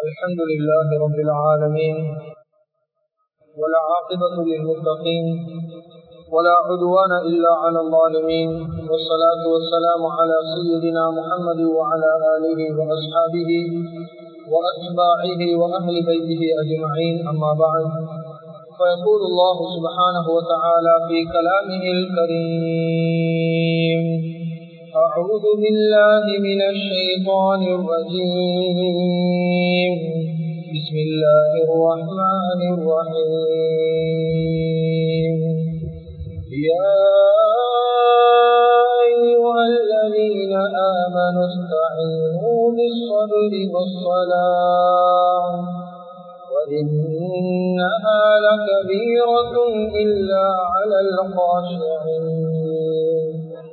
الحمد لله رب العالمين ولا عاقبة للمتقين ولا عدوان إلا على الظالمين والصلاة والسلام على سيدنا محمد وعلى آله وأصحابه وأتباعه وأهل بيته أجمعين أما بعد فيقول الله سبحانه وتعالى في كلامه الكريم أعوذ بالله من الشيطان الرجيم بسم الله الرحمن الرحيم يا أيها الذين آمنوا استعينوا بالصبر والصلاة وإنها لكبيرة إلا على الخاشعين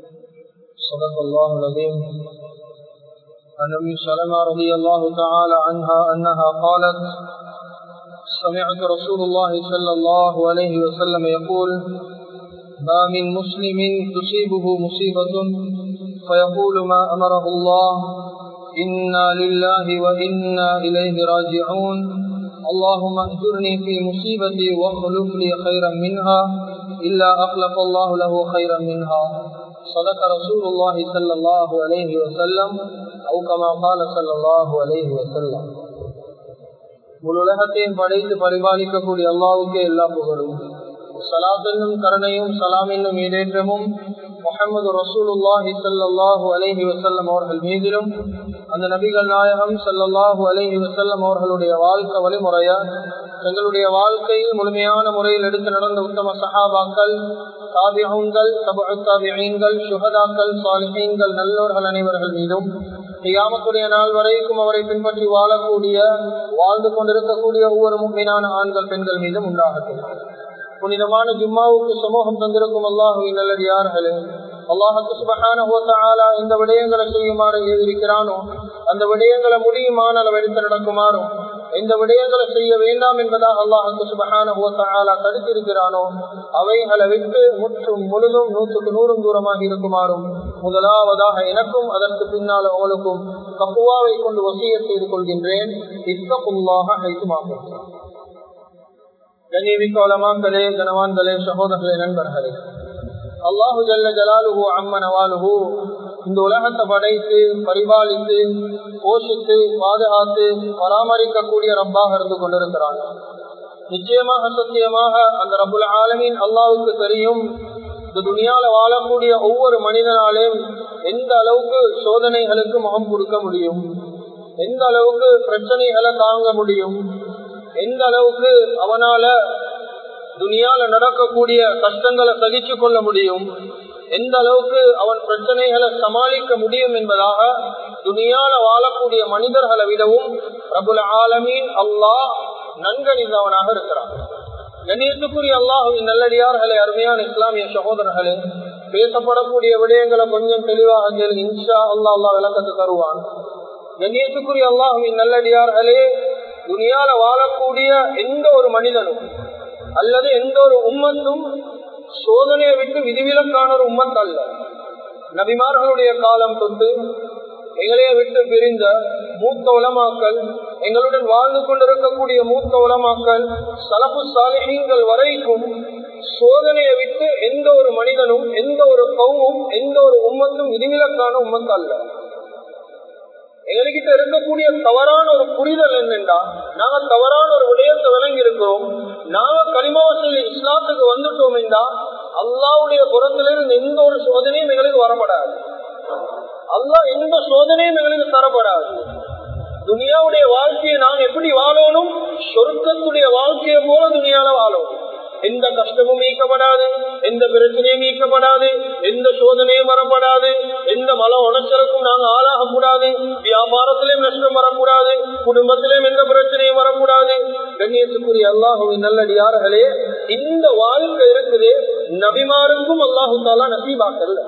صدق الله العظيم عن ابي سلمة رضي الله تعالى عنها أنها قالت سمعت رسول الله صلى الله عليه وسلم يقول ما من مسلم تصيبه مصيبة فيقول ما أمره الله إنا لله وإنا إليه راجعون اللهم اهجرني في مصيبتي واخلف لي خيرا منها إلا أخلف الله له خيرا منها صدق رسول الله صلى الله عليه وسلم أو كما قال صلى الله عليه وسلم உலகத்தையும் படைத்து பரிபாலிக்கக்கூடிய அல்லாவுக்கே எல்லா புகழும் சலாத் என்னும் கருணையும் சலாம் என்னும் ஈடேற்றமும் முகமது ரசூலுல்லாஹி சல்லாஹூ அலஹி வசல்லம் அவர்கள் மீதிலும் அந்த நபிகள் நாயகம் சல்லாஹூ அலஹி வசல்லம் அவர்களுடைய வாழ்க்கை வழிமுறைய தங்களுடைய வாழ்க்கையில் முழுமையான முறையில் எடுத்து நடந்த உத்தம சஹாபாக்கள் தாபியங்கள் தாபியங்கள் சுகதாக்கள் சாலிஹீன்கள் நல்லோர்கள் அனைவர்கள் மீதும் கியாமத்துடைய நாள் வரைக்கும் அவரை பின்பற்றி வாழக்கூடிய வாழ்ந்து கொண்டிருக்கக்கூடிய ஒவ்வொரு முக்கியமான ஆண்கள் பெண்கள் மீதும் உண்டாகட்டும் புனிதமான ஜும்மாவுக்கு சமூகம் தந்திருக்கும் அல்லாஹுவின் நல்லடியார்களே அல்லாஹுக்கு சுபகான இந்த விடயங்களை செய்யுமாறு இருக்கிறானோ அந்த விடயங்களை முடியுமான அளவு எடுத்து நடக்குமாறும் எந்த விடயங்களை செய்ய வேண்டாம் என்பதாக அல்லாஹுக்கு சுபகான தடுத்திருக்கிறானோ அவைகளை விட்டு முற்றும் முழுதும் நூற்றுக்கு நூறும் தூரமாக இருக்குமாறும் முதலாவதாக எனக்கும் அதற்கு பின்னால் அவளுக்கும் கப்புவாவை கொண்டு வசிய செய்து கொள்கின்றேன் இத்தகுல்லாக அழைத்துமாகும் கண்ணியமிக்க உலமாக்களே கனவான்களே சகோதரர்களே நண்பர்களே அல்லாஹு ஜல்ல ஜலாலுஹு அம்மன் அவாலுஹு இந்த உலகத்தை படைத்து பரிபாலித்து போஷித்து பாதுகாத்து பராமரிக்கக்கூடிய ரப்பாக இருந்து கொண்டிருக்கிறாங்க நிச்சயமாக சத்தியமாக அந்த ரபுல் ஆலமின் அல்லாவுக்கு தெரியும் இந்த துணியால வாழக்கூடிய ஒவ்வொரு மனிதனாலையும் எந்த அளவுக்கு சோதனைகளுக்கு முகம் கொடுக்க முடியும் எந்த அளவுக்கு பிரச்சனைகளை தாங்க முடியும் எந்த அளவுக்கு அவனால துணியால நடக்கக்கூடிய கஷ்டங்களை சகிச்சு கொள்ள முடியும் எந்த அளவுக்கு அவன் பிரச்சனைகளை சமாளிக்க முடியும் என்பதாக துணியால வாழக்கூடிய மனிதர்களை விடவும் பிரபுல ஆலமீன் அல்லாஹ் நன்கணிந்தவனாக இருக்கிறான் கண்ணியத்துக்குரிய அல்லாஹுவின் நல்லடியார்களே அருமையான இஸ்லாமிய சகோதரர்களே பேசப்படக்கூடிய விடயங்களை கொஞ்சம் தெளிவாக கேள்வி இன்ஷா அல்லா அல்லா விளக்கத்தை தருவான் கண்ணியத்துக்குரிய அல்லாஹுவின் நல்லடியார்களே துணியால வாழக்கூடிய எந்த ஒரு மனிதனும் அல்லது எந்த ஒரு உம்மத்தும் சோதனையை விட்டு விதிவிலக்கான ஒரு உம்மத் அல்ல நபிமார்களுடைய காலம் தொட்டு எங்களைய விட்டு பிரிந்த மூத்த உலமாக்கள் எங்களுடன் வாழ்ந்து கொண்டிருக்கக்கூடிய மூத்த உலமாக்கள் சலப்பு சாலிகள் வரைக்கும் சோதனையை விட்டு எந்த ஒரு மனிதனும் எந்த ஒரு கவுமும் எந்த ஒரு உம்மத்தும் விதிவிலக்கான உம்மத் அல்ல எங்ககிட்ட இருக்கக்கூடிய தவறான ஒரு புரிதல் என்னென்றா நாங்க தவறான ஒரு விடயத்தை விளங்கி இருக்கிறோம் நாங்க களிமாவசல் இஸ்லாத்துக்கு வந்துட்டோம் என்றா அல்லாவுடைய புறத்திலிருந்து எந்த ஒரு சோதனையும் எங்களுக்கு வரப்படாது அல்லா எந்த சோதனையும் எங்களுக்கு தரப்படாது துனியாவுடைய வாழ்க்கையை நாம் எப்படி வாழணும் சொருக்கத்துடைய வாழ்க்கையை போல துணியால வாழணும் எந்த கஷ்டமும் மீட்கப்படாது எந்த பிரச்சனையும் மீட்கப்படாது எந்த சோதனையும் வரப்படாது எந்த மல உணச்சலுக்கும் நாங்க ஆளாகக்கூடாது வியாபாரத்திலையும் நஷ்டம் வரக்கூடாது குடும்பத்திலையும் எந்த பிரச்சனையும் வரக்கூடாது கண்ணியத்துக்குரிய அல்லாஹுவின் நல்லடியார்களே இந்த வாழ்க்கை இருக்குது நபிமாருக்கும் அல்லாஹு தாலா நசீபாக்கல்ல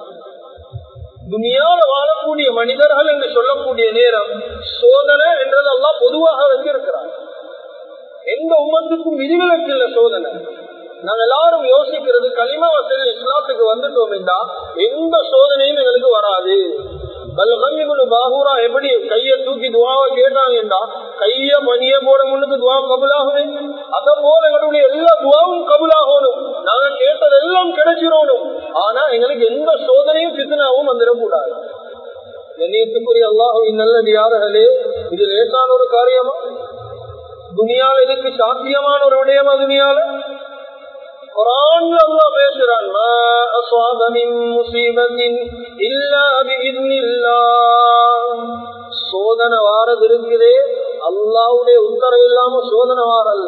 துணியால வாழக்கூடிய மனிதர்கள் என்று சொல்லக்கூடிய நேரம் சோதனை என்றது எல்லாம் பொதுவாக வச்சிருக்கிறார் எந்த உமத்துக்கும் விதிவிலக்கு இல்ல சோதனை நாங்க எல்லாரும் யோசிக்கிறது களிமா வசதி இஸ்லாத்துக்கு வந்துட்டோம் என்றா எந்த சோதனையும் எங்களுக்கு வராது பாகூரா எப்படி கையை தூக்கி துவாவை கேட்டாங்க என்றா கைய மணிய போட முன்னுக்கு துவா கபுலாகுது அத போல எங்களுடைய எல்லா துவாவும் கபுலாகணும் நாங்க கேட்டதெல்லாம் கிடைச்சிடணும் ஆனா எங்களுக்கு எந்த சோதனையும் சித்தனாவும் வந்துடக்கூடாது கண்ணியத்துக்குரிய அல்லாஹுவின் நல்லது யார்களே இது லேசான ஒரு காரியமா துனியால இதுக்கு சாத்தியமான ஒரு விடயமா துனியால குரான்ல அல்லாஹ் பேசுறான் மா அஸ்வாப மின் முஸீபத்தின் இல்லா பிஇذنில்லாஹ் சோதனை வாரது இருக்குதே அல்லாஹ்வுடைய உத்தரவு இல்லாம சோதனை வாரல்ல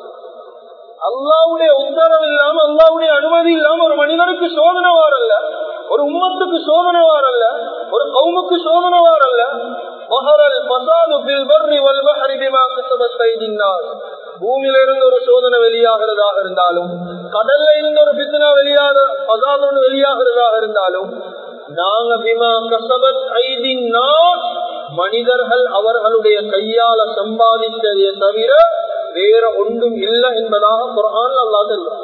அல்லாவுடைய உத்தரவு இல்லாம அல்லாவுடைய அனுமதி இல்லாம ஒரு மனிதனுக்கு சோதனை வாரல்ல ஒரு உம்மத்துக்கு சோதனை வாரல்ல ஒரு கவுமுக்கு சோதனை வாரல்ல மஹரல் பசாது பில் பர்ரி வல் பஹரி பிமா கஸபத் ஐதின்னாஸ் பூமியில இருந்து ஒரு சோதனை வெளியாகிறதாக இருந்தாலும் கடல்ல இருந்து ஒரு பித்னா வெளியாக பசாது ஒன்று வெளியாகிறதாக இருந்தாலும் நாங்க பிமா கசபத் ஐதின்னாஸ் மனிதர்கள் அவர்களுடைய கையால சம்பாதித்ததை தவிர வேற ஒன்றும் இல்லை என்பதாக குரான் அல்லா சொல்றான்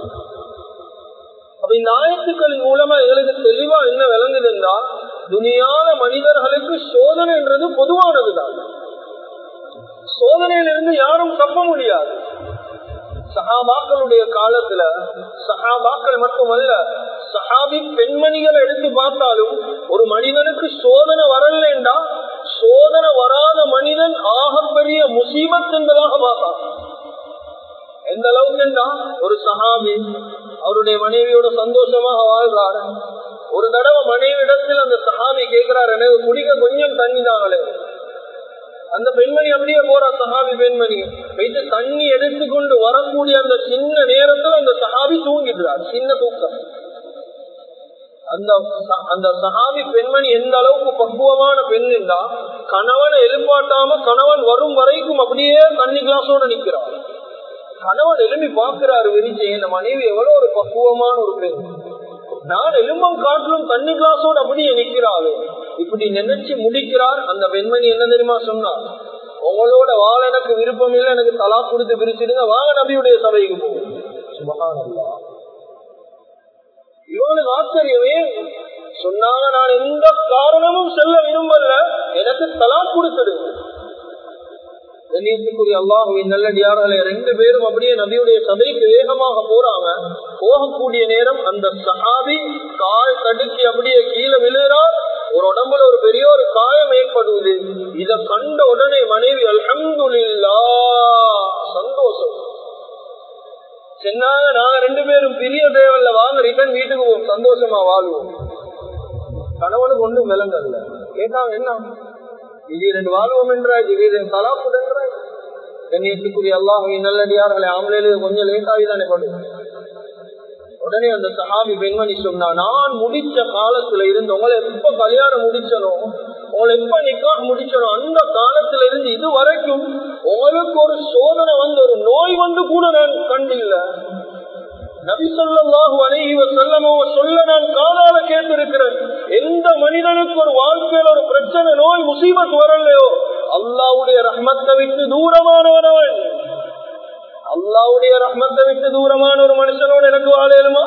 அப்ப இந்த ஆயத்துக்களின் மூலமா எங்களுக்கு தெளிவா என்ன விளங்குதுன்னா துணியால மனிதர்களுக்கு சோதனை என்றது பொதுவானதுதான் சோதனையிலிருந்து யாரும் தப்ப முடியாது சஹாபாக்களுடைய காலத்துல சஹாபாக்கள் மட்டுமல்ல சஹாபி பெண்மணிகளை எடுத்து பார்த்தாலும் ஒரு மனிதனுக்கு சோதனை வரலண்டா சோதனை வராத மனிதன் ஆகப்பெரிய முசீபத் என்பதாக பார்த்தான் எந்த அளவுக்குண்டா ஒரு சஹாபி அவருடைய மனைவியோட சந்தோஷமாக வாழ்றாரு ஒரு தடவை மனைவிடத்தில் அந்த சஹாபி கேட்கிறார் எனக்கு குடிக்க கொஞ்சம் தண்ணி தாங்களே அந்த பெண்மணி அப்படியே போறா சஹாபி பெண்மணி வைத்து தண்ணி எடுத்துக்கொண்டு வரக்கூடிய அந்த சின்ன நேரத்தில் அந்த சஹாபி தூங்கிடுறார் சின்ன தூக்கம் அந்த அந்த சஹாபி பெண்மணி எந்த அளவுக்கு பக்குவமான பெண் என்றா கணவனை எழுப்பாட்டாம கணவன் வரும் வரைக்கும் அப்படியே தண்ணி கிளாஸோட நிக்கிறார் கணவன் எழுப்பி பார்க்கிறாரு விரிச்சு இந்த மனைவி எவ்வளவு ஒரு பக்குவமான ஒரு பெண் நான் எலும்பம் காட்டிலும் தண்ணி கிளாஸோடு அப்படியே நிற்கிறாரு இப்படி நினைச்சு முடிக்கிறார் அந்த பெண்மணி என்ன தெரியுமா சொன்னார் உங்களோட வாழ எனக்கு விருப்பம் இல்லை எனக்கு தலா கொடுத்து பிரிச்சிடுங்க வாங்க நபியுடைய சபைக்கு போகும் சுபகானல்லா இவனுக்கு ஆச்சரியமே சொன்னாங்க நான் எந்த காரணமும் செல்ல விரும்பல எனக்கு தலா கொடுத்துடுங்க கண்ணியத்துக்குரிய அல்லாஹுவின் நல்லடியார்களே ரெண்டு பேரும் அப்படியே நபியுடைய சபைக்கு வேகமாக போறாங்க போகக்கூடிய நேரம் அந்த சஹாபி கால் தடுக்கி அப்படியே கீழே விழுகிறார் ஒரு உடம்புல ஒரு பெரிய ஒரு காயம் ஏற்படுவது இத கண்ட உடனே மனைவி அல்ஹம்துலில்லா சந்தோஷம் சொன்னாங்க நாங்க ரெண்டு பேரும் பிரிய தேவையில்ல வாங்க ரிட்டன் வீட்டுக்கு போவோம் சந்தோஷமா வாழ்வோம் கணவனுக்கு ஒன்றும் விலங்கல்ல கேட்டாங்க என்ன இது ரெண்டு வாழ்வோம் என்றாய் இது தலாப்புட் என்றாய் கண்ணியத்துக்குரிய அல்லாஹ் நல்லடியார்களை ஆம்பளையில கொஞ்சம் லேட்டாகி தானே படும் உடனே அந்த சஹாபி பெண்மணி சொன்னா நான் முடிச்ச காலத்துல இருந்து உங்களை எப்ப கல்யாணம் முடிச்சனோ உங்களை எப்ப நிக்கா முடிச்சனோ அந்த காலத்துல இருந்து இது வரைக்கும் உங்களுக்கு ஒரு சோதனை வந்து ஒரு நோய் வந்து கூட நான் கண்டில்ல நபிசல்லாஹு அணைவ செல்லமோ சொல்ல நான் காதால கேட்டிருக்கிறேன் எந்த மனிதனுக்கு ஒரு வாழ்க்கையில் ஒரு பிரச்சனை நோய் முசீபத் வரலையோ அல்லாவுடைய ரஹ்மத்தை விட்டு தூரமானவனவன் அல்லாவுடைய ரஹ்மத்தை விட்டு தூரமான ஒரு மனுஷனோடு எனக்கு வாழையிலுமா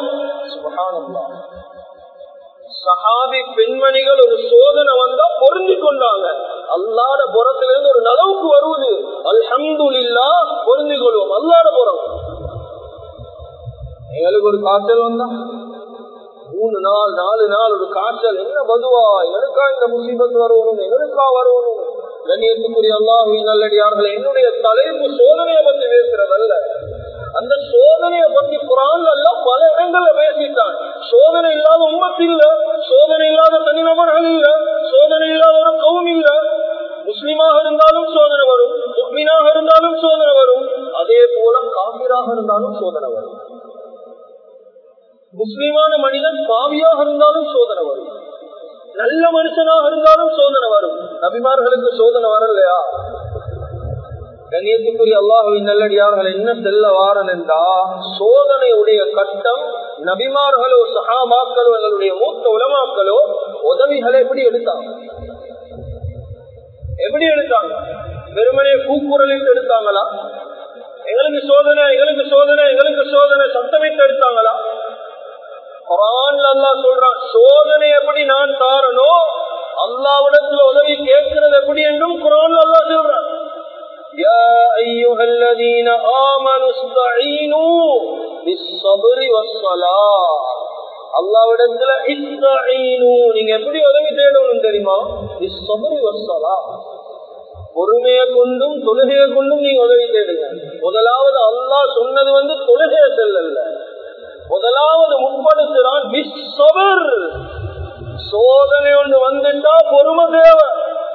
சஹாபி பெண்மணிகள் ஒரு சோதனை வந்தா பொருந்தி கொண்டாங்க அல்லாட புறத்திலிருந்து ஒரு நலவுக்கு வருவது அல்ஹம்துல்லா பொருந்தி கொள்வோம் அல்லாட புறம் எங்களுக்கு ஒரு காய்ச்சல் வந்தா மூணு நாள் நாலு நாள் ஒரு காய்ச்சல் என்ன பதுவா எங்களுக்கா இந்த முசீபத் வரணும் எங்களுக்கா வரணும் கண்ணியத்துக்குரிய அல்லாஹின் நல்லடியார்கள் என்னுடைய தலைப்பு சோதனையை பற்றி பேசுறதல்ல அந்த சோதனையை பற்றி குரான் அல்ல பல இடங்கள்ல பேசிட்டான் சோதனை இல்லாத உம்மத்து இல்ல சோதனை இல்லாத தனிநபர்கள் இல்ல சோதனை இல்லாத ஒரு கவுன் இல்ல முஸ்லிமாக இருந்தாலும் சோதனை வரும் முக்மீனாக இருந்தாலும் சோதனை வரும் அதே போல காபிராக இருந்தாலும் சோதனை வரும் முஸ்லிமான மனிதன் பாவியாக இருந்தாலும் சோதனை வரும் நல்ல மனுஷனாக இருந்தாலும் சோதனை வரும் நபிமார்களுக்கு சோதனை வரலையா கண்ணியத்துக்குரிய அல்லாஹுவின் நல்லடியார்கள் என்ன செல்ல வாரன் என்றா சோதனையுடைய கட்டம் நபிமார்களோ சகாபாக்களோ எங்களுடைய மூத்த உலமாக்களோ உதவிகளை எப்படி எடுத்தாங்க எப்படி எடுத்தாங்க வெறுமனே கூக்குரலிட்டு எடுத்தாங்களா எங்களுக்கு சோதனை எங்களுக்கு சோதனை எங்களுக்கு சோதனை சத்தமிட்டு எடுத்தாங்களா குரான் அல்லா சொல்றான் சோதனை எப்படி நான் தாரனோ அல்லாவிடத்துல உதவி கேட்கிறது எப்படி என்றும் குரான் அல்லா சொல்றான் يا أيها الذين آمنوا استعينوا بالصبر والصلاة அல்லாவிடத்துல இஸ்தஈனு நீங்க எப்படி உதவி தேடணும் தெரியுமா இஸ்ஸபரி வஸ்ஸலா பொறுமையை கொண்டும் தொழுகையை கொண்டும் நீங்க உதவி தேடுங்க முதலாவது அல்லாஹ் சொன்னது வந்து தொழுகையை செல்லல்ல முதலாவது முற்படுத்துறான் விஸ்ஸபர் சோதனை ஒன்று வந்துட்டா பொறுமை தேவை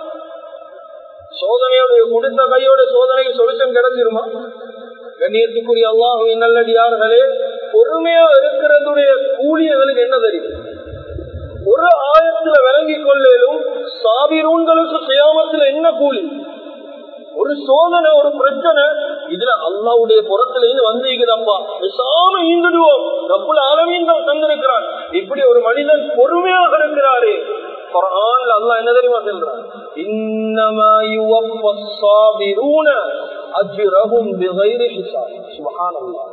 சோதனையோட கொடுத்த கையோட சோதனைக்கு சொல்யூஷன் கிடைச்சிருமா கண்ணியத்துக்குரிய அல்லாஹுவின் நல்லடியார்களே பொறுமையா இருக்கிறதுடைய கூலி எங்களுக்கு என்ன தெரியும் ஒரு ஆயத்துல விளங்கி கொள்ளலும் சாபிரூன்களுக்கு செய்யாமத்துல என்ன கூலி ஒரு சோதனை ஒரு பிரச்சனை இதுல அல்லாவுடைய புறத்துல இருந்து வந்திருக்குதப்பா பேசாம ஈந்துடுவோம் ரப்புல அளவீங்கள் தந்திருக்கிறான் இப்படி ஒரு மனிதன் பொறுமையாக இருக்கிறாரே குரான்ல அல்லாஹ் என்ன தெரியுமா சொல்றான் இன்னமா யுவஃபஸ் ஸாபிரூன அஜ்ரஹும் பிகைரி ஹிசாப் சுப்ஹானல்லாஹ்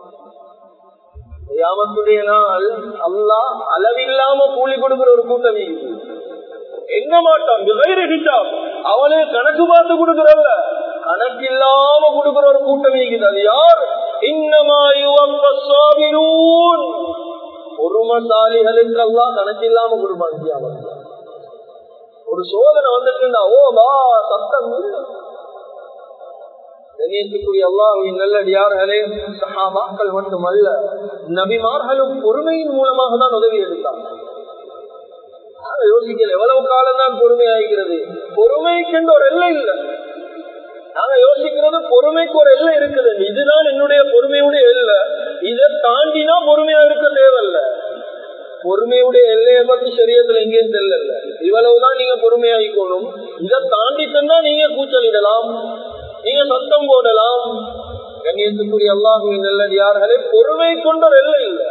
கியாமத்துடைய நாள் அல்லாஹ் அளவில்லாம கூலி கொடுக்கிற ஒரு கூட்டம் இருக்குது. எங்க மாட்டான் பிகைரி ஹிசாப் அவனே கணக்கு பார்த்து கொடுக்கிறல்ல கணக்கு இல்லாம கொடுக்கிற ஒரு கூட்டம் இருக்குது அது யார் இன்னமா யுவஃபஸ் ஸாபிரூன் பொறுமசாலிகளுக்கு எல்லாம் கணக்கு இல்லாம கொடுப்பான் கியாமத்துல ஒரு சோதனை வந்துட்டு ஓ வா சத்தம் இல்லை. கண்ணியத்துக்குரிய அல்லாஹ்வின் நல்லடியார்களே சஹாபாக்கள் மட்டுமல்ல நபிமார்களும் பொறுமையின் மூலமாக தான் உதவி எடுத்தாங்க நாங்க யோசிக்கல எவ்வளவு காலம் தான் பொறுமை ஆகிறது பொறுமைக்கு ஒரு எல்லை இல்லை நாங்க யோசிக்கிறது பொறுமைக்கு ஒரு எல்லை இருக்குது இதுதான் என்னுடைய பொறுமையுடைய எல்லை இதை தாண்டினா பொறுமையா இருக்க தேவையில்ல பொறுமையுடைய எல்லையை பத்தி சரியத்துல எங்கேயும் தெரியல இவ்வளவுதான் நீங்க பொறுமையாயிக்கணும் இதை தாண்டி தந்தா நீங்க கூச்சலிடலாம் நீங்க சத்தம் போடலாம் கண்ணியத்துக்குரிய அல்லாஹுவின் நல்லடியார்களே பொறுமை கொண்ட ஒரு எல்லை இல்லை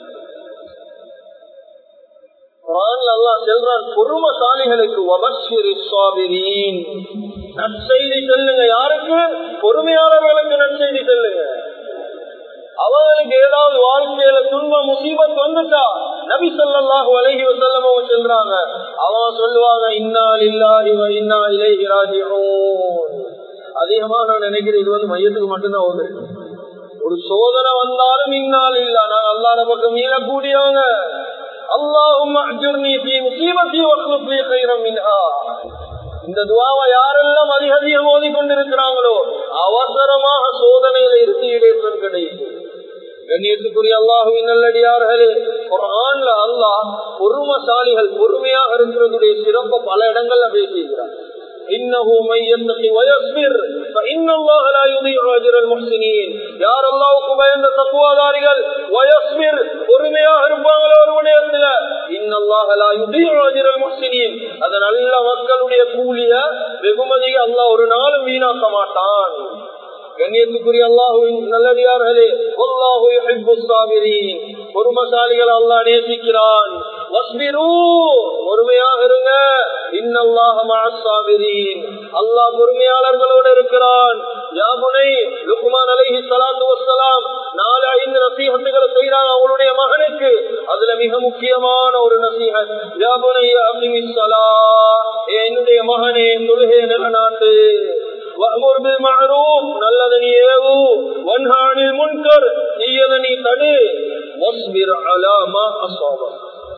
குரான்ல அல்லாஹ் செல்றான் பொறுமசாலிகளுக்கு வபஷிரி சாபிரீன் நற்செய்தி சொல்லுங்க யாருக்கு பொறுமையாளர்களுக்கு நற்செய்தி சொல்லுங்க அவங்களுக்கு ஏதாவது வாழ்க்கையில துன்ப முசீபத் வந்துட்டா நபி ஸல்லல்லாஹு அலைஹி வஸல்லம் அவங்க சொல்றாங்க அவங்க சொல்லுவாங்க இன்னா லில்லாஹி வ இன்னா இலைஹி ராஜிஊன் அதிகமா நான் நினைக்கிறேன் இது வந்து மையத்துக்கு மட்டும்தான் ஓது ஒரு சோதனை வந்தாலும் இன்னால் இல்ல நான் அல்லாத பக்கம் மீளக்கூடியவங்க அல்லாஹும் அஜுர்னி ஃபீ முஸீபத்தி வக்லுப் லீ கைரம் மின்ஹா இந்த துவாவை யாரெல்லாம் அதிக அதிகம் ஓதி கொண்டிருக்கிறாங்களோ அவசரமாக சோதனையில இருந்து ஈடேற்றம் கிடைக்கும் கண்ணியத்துக்குரிய அல்லாஹுவின் நல்லடியார்களே குரான்ல அல்லாஹ் பொறுமசாலிகள் பொறுமையாக இருக்கிறதுடைய சிறப்பை பல இடங்கள்ல பேசியிருக்கிறார் إنه من يتقي ويصبر فإن الله لا يضيع أجر المحسنين யார் அல்லாஹ்வுக்கு பயந்த தக்குவாதாரிகள் வயஸ்பிர் பொறுமையாக இருப்பாங்களோ ஒரு விடயத்துல இன்னல்லாஹ லா யுதீஉ அஜ்ரல் முஹ்சினீன் அது நல்ல மக்களுடைய கூலிய வெகுமதியை அல்லாஹ் ஒரு நாளும் வீணாக்க மாட்டான் கண்ணியத்துக்குரிய அல்லாஹுவின் நல்லடியார்களே அல்லாஹு யுஹிப்பு ஸாபிரீன் பொறுமசாலிகள் அல்லாஹ் நேசிக்கிறான் வஸ்பிரு பொறுமையாக இருங்க இன்னல்லாஹ மஅஸ் ஸாபிரீன் அல்லாஹ் பொறுமையாளர்களோடு இருக்கிறான் யா புனை லுக்மான் அலைஹி ஸலாத்து வஸ்ஸலாம் நாலு ஐந்து நசீஹத்துகளை செய்றாங்க அவங்களுடைய மகனுக்கு அதுல மிக முக்கியமான ஒரு நசீஹத் யா புனை அகிமிஸ் ஸலாத் ஏ என்னுடைய மகனே தொழுகை நிலநாட்டு வஅமுர் பில் மஅரூஃப் நல்லத நீ ஏவு வன்ஹா அனில் முன்கர் தீயத நீ தடு வஸ்பிர் அலா மா அஸாபக்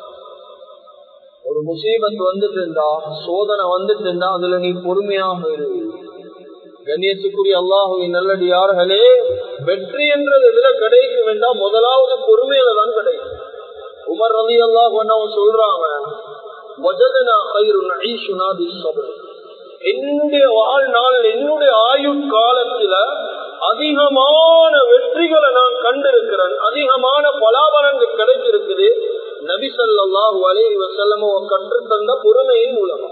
ஒரு முசீபத் வந்துட்டு இருந்தா சோதனை வந்துட்டு இருந்தா அதுல நீ பொறுமையாக இரு கண்ணியத்துக்குரிய அல்லாஹுவின் நல்லடியார்களே வெற்றி என்றது இதுல கிடைக்கும் வேண்டாம் முதலாவது பொறுமையில தான் கிடைக்கும் உமர் ரவி அல்லாஹ் சொல்றாங்க வஜதனா கயிறு ஐஷுனா பிஸ்ஸபர் என்னுடைய வாழ்நாள் என்னுடைய ஆயுட்காலத்துல அதிகமான வெற்றிகளை நான் கண்டிருக்கிறேன் அதிகமான பலாபலங்கள் கிடைத்திருக்குது நபி சொல்லாஹு அலைஹி வசல்லமோ கற்றுத்தந்த பொறுமையின் மூலமா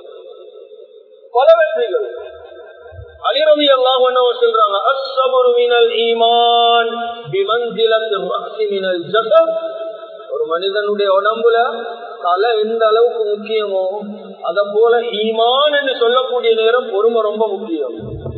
பல வெற்றிகள் அலிரவி அல்லாஹ் சொல்றாங்க அஸ்ஸபுரு மினல் ஈமான் பிமன்சிலத்தில் ரஹ்சி மினல் ஜஸத் ஒரு மனிதனுடைய உடம்புல தலை எந்த அளவுக்கு முக்கியமோ அத போல ஈமான் என்று சொல்லக்கூடிய நேரம் பொறுமை ரொம்ப முக்கியம்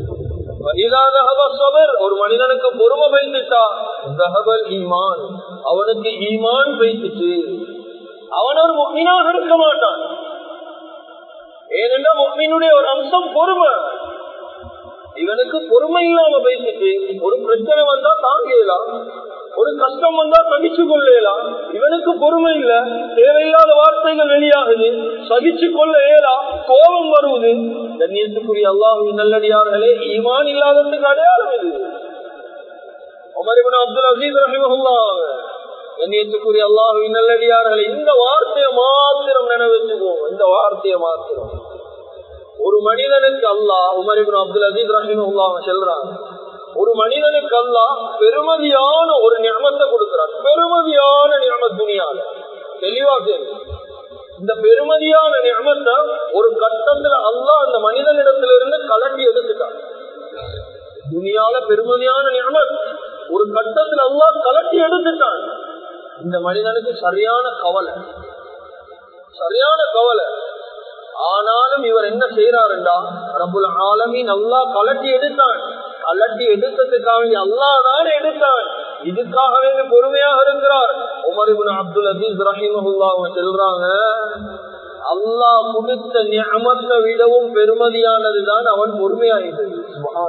ஒரு மனிதனுக்கு பொறுமை வைத்துட்டா தகவல் ஈமான் அவனுக்கு ஈமான் வைத்துட்டு அவன் ஒரு முக்மீனாக இருக்க மாட்டான் ஏனென்றால் முக்மீனுடைய ஒரு அம்சம் பொறுமை இவனுக்கு பொறுமை இல்லாம பேசிட்டு ஒரு பிரச்சனை வந்தா தாங்கலாம் ஒரு கஷ்டம் வந்தா சகிச்சு கொள்ளலாம் இவனுக்கு பொறுமை இல்ல தேவையில்லாத வார்த்தைகள் வெளியாகுது சகிச்சு கொள்ள இயலா கோபம் வருவது கண்ணியத்துக்குரிய அல்லாஹு நல்லடியார்களே ஈமான் இல்லாததுக்கு அடையாளம் இது உமரிபன் அப்துல் அசீஸ் ரஹிமஹுல்லா கண்ணியத்துக்குரிய அல்லாஹு நல்லடியார்களே இந்த வார்த்தையை மாத்திரம் நினைவச்சுக்குவோம் இந்த வார்த்தையை மாத்திரம் ஒரு மனிதனுக்கு அல்லாஹ் உமரிபன் அப்துல் அசீஸ் ரஹிமஹுல்லா செல்றாங்க ஒரு மனிதனுக்கு அல்லா பெருமதியான ஒரு நியமத்தை கொடுக்கிறார் பெருமதியான நியம துணியால தெளிவா கேள்வி இந்த பெருமதியான நியமத்தை ஒரு கட்டத்துல அல்லா அந்த மனிதனிடத்திலிருந்து கலட்டி எடுத்துட்டான் துணியால பெருமதியான நியமத் ஒரு கட்டத்துல அல்லா கலட்டி எடுத்துட்டான் இந்த மனிதனுக்கு சரியான கவலை சரியான கவலை ஆனாலும் இவர் என்ன செய்யறாருண்டா ரபுல் ஆலமி நல்லா கலட்டி எடுத்தான் கலட்டி எடுத்ததுக்காக அல்லாதான் எடுத்தான் இதுக்காகவே பொறுமையாக இருக்கிறார் உமரிபுன் அப்துல் அசீஸ் ரஹிமஹுல்லா செல்றாங்க அல்லாஹ் கொடுத்த ஞாமத்தை விடவும் பெருமதியானதுதான் அவன் பொறுமையாயிருந்தது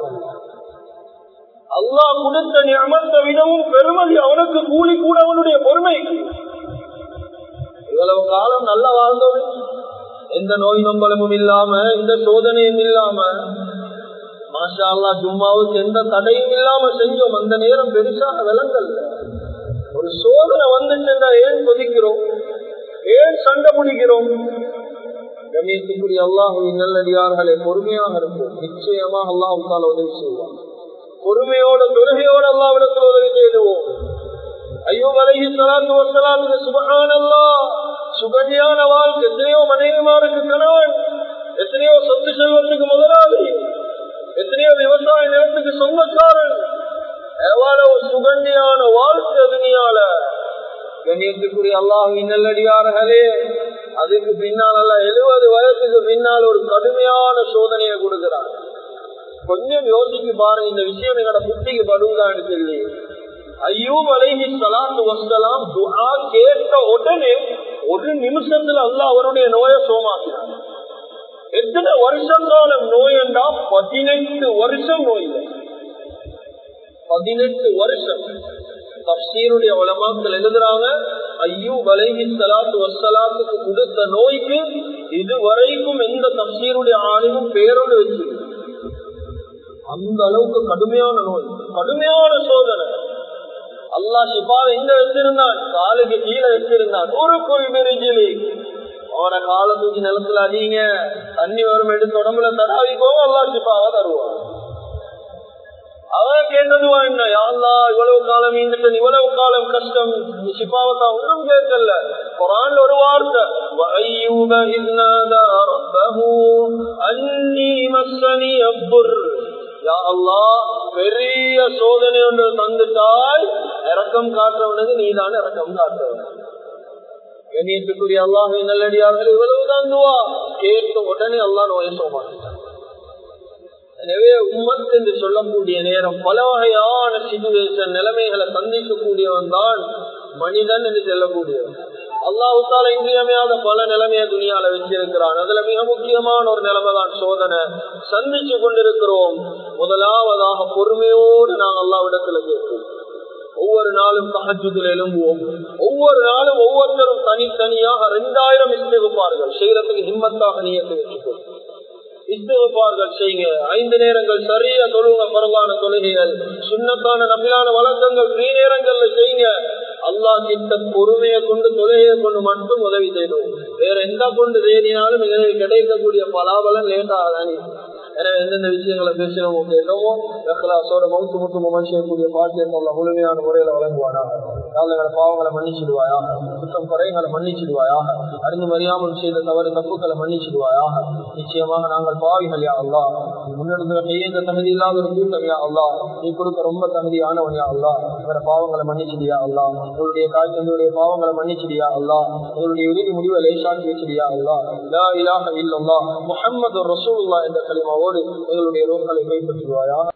அல்லாஹ் கொடுத்த ஞாமத்தை விடவும் பெருமதி அவனுக்கு கூலி கூட அவனுடைய பொறுமைக்கு இவ்வளவு காலம் நல்லா வாழ்ந்தோம் எந்த நோய் நம்பலமும் இல்லாம எந்த சோதனையும் இல்லாம மாஷா அல்லா ஜும்மாவுக்கு எந்த தடையும் இல்லாம செஞ்சோம் அந்த நேரம் பெருசாக விலங்கல் ஒரு சோதனை வந்துச்சுன்னா ஏன் கொதிக்கிறோம் ஏன் சண்டை முடிக்கிறோம் கண்ணியத்துக்குரிய அல்லாஹுவின் நல்லடியார்களே பொறுமையாக இருக்கும் நிச்சயமாக அல்லாஹால உதவி செய்வார் பொறுமையோட தொழுகையோட அல்லாவிடத்தில் உதவி செய்துவோம் ஐயோ வலைகி சலாத்து வசலாத்து சுபகான் அல்லா சுகன்யான வாழ்க்கை எத்தனையோ மனைவிமாருக்கு கணவன் எத்தனையோ சொத்து செல்வத்துக்கு முதலாளி எத்தனையோ விவசாய நிலத்துக்கு சொந்தக்காரன் எவ்வளவு சுகன்யான வாழ்க்கை துணியால கண்ணியத்துக்குரிய அல்லாஹின் நல்லடியார்களே அதுக்கு பின்னால் அல்ல எழுபது வயசுக்கு பின்னால் ஒரு கடுமையான சோதனையை கொடுக்கிறார் கொஞ்சம் யோசிச்சு பாருங்க இந்த விஷயம் எங்களோட புத்திக்கு படுவதான்னு சொல்லி ஐயூப் அலைஹி சலாத்து வசலாம் துஆ கேட்ட உடனே ஒரு நிமிஷத்துல அல்ல அவருடைய நோயை சோமாக்கினார் எத்தனை வருஷம் காலம் நோய் என்றா பதினெட்டு வருஷம் நோய் பதினெட்டு வருஷம் தப்சீருடைய உலமாக்கள் எழுதுறாங்க ஐயூப் அலைஹி சலாத்து வசலாத்துக்கு கொடுத்த நோய்க்கு இதுவரைக்கும் எந்த தப்சீருடைய ஆணையும் பேரோடு வச்சு அந்த அளவுக்கு கடுமையான நோய் கடுமையான சோதனை அல்லா ஷிபாவை எங்க வச்சிருந்தான் காலுக்கு கீழே வச்சிருந்தான் ஒரு குறிப்பிரிஜிலி அவனை காலை தூக்கி நிலத்துல அடிங்க தண்ணி வரும் எடுத்து உடம்புல தடாவிக்கோ அல்லா ஷிபாவை தருவான் அவன் கேட்டதுவா என்ன யாழ்லா இவ்வளவு காலம் ஈந்துட்டு இவ்வளவு காலம் கஷ்டம் ஷிபாவத்தா ஒன்றும் கேட்கல குரான் ஒரு வார்த்தை وَأَيُّوبَ إِذْ نَادَى رَبَّهُ أَنِّي مَسَّنِيَ الضُّرُّ பெரிய சோதனை ஒன்று தந்துட்டால் இறக்கம் காட்டுறவனுக்கு நீதான் இறக்கம் காட்டுறவன் கண்ணியத்துக்குரிய அல்லாஹ் நல்லடியார்கள் இவ்வளவுதான் துவா கேட்க உடனே அல்லா நோயை சோமாட்டான் எனவே உம்மத் என்று சொல்லக்கூடிய நேரம் பல வகையான சிச்சுவேஷன் நிலைமைகளை சந்திக்கக்கூடியவன் தான் மனிதன் என்று சொல்லக்கூடியவன் அல்லாஹால இன்றியமையாத பல நிலைமைய துணியால வச்சிருக்கிறான் அதுல மிக முக்கியமான ஒரு நிலைமை தான் சோதனை சந்திச்சு கொண்டிருக்கிறோம் முதலாவதாக பொறுமையோடு நாங்கள் அல்லாவிடத்துல கேட்போம் ஒவ்வொரு நாளும் தகஜத்தில் எழும்புவோம் ஒவ்வொரு நாளும் ஒவ்வொருத்தரும் தனித்தனியாக ரெண்டாயிரம் இஸ்திருப்பார்கள் செய்யறதுக்கு ஹிம்மத்தாக நீயத்தை வச்சுக்கோ இஸ்திருப்பார்கள் செய்யுங்க ஐந்து நேரங்கள் சரியா தொழுங்க பரவான தொழுகைகள் சுண்ணத்தான நம்பிலான வழக்கங்கள் ஃப்ரீ நேரங்கள்ல செய்யுங்க அல்லாஹ் கிட்ட பொறுமையை கொண்டு தொழுகையை கொண்டு மட்டும் உதவி செய்யணும் வேற எந்த கொண்டு தேடினாலும் எங்களுக்கு கிடைக்கக்கூடிய பலாபலம் லேட்டாக எனவே எந்தெந்த விஷயங்களை பேசினோமோ கேட்டோமோ ரஹ்லாசோட மவுத்து முத்து முகம் செய்யக்கூடிய பாக்கியத்தை உள்ள முழுமையான முறையில வழங்குவானா எங்களை பாவங்களை மன்னிச்சிடுவாயா குற்றம் குறைகளை மன்னிச்சிடுவாயா அறிந்து மறியாமல் செய்த தவறு தப்புக்களை மன்னிச்சிடுவாயாக நிச்சயமாக நாங்கள் பாவிகள் யா அல்லா முன்னெடுத்த கையேந்த தகுதி இல்லாத ஒரு கூட்டம் யா அல்லா நீ கொடுக்க ரொம்ப தகுதியானவன் யா அல்லா இவர பாவங்களை மன்னிச்சிடியா அல்லா எங்களுடைய தாய் தந்தையுடைய பாவங்களை மன்னிச்சிடியா அல்லா எங்களுடைய இறுதி முடிவை லேசாக்கி வச்சிடியா அல்லா லா இலாஹ இல்லல்லா முஹம்மது ரசூலுல்லாஹ் என்ற கலிமாவோடு எங்களுடைய ரோக்களை கைப்பற்றுவாயா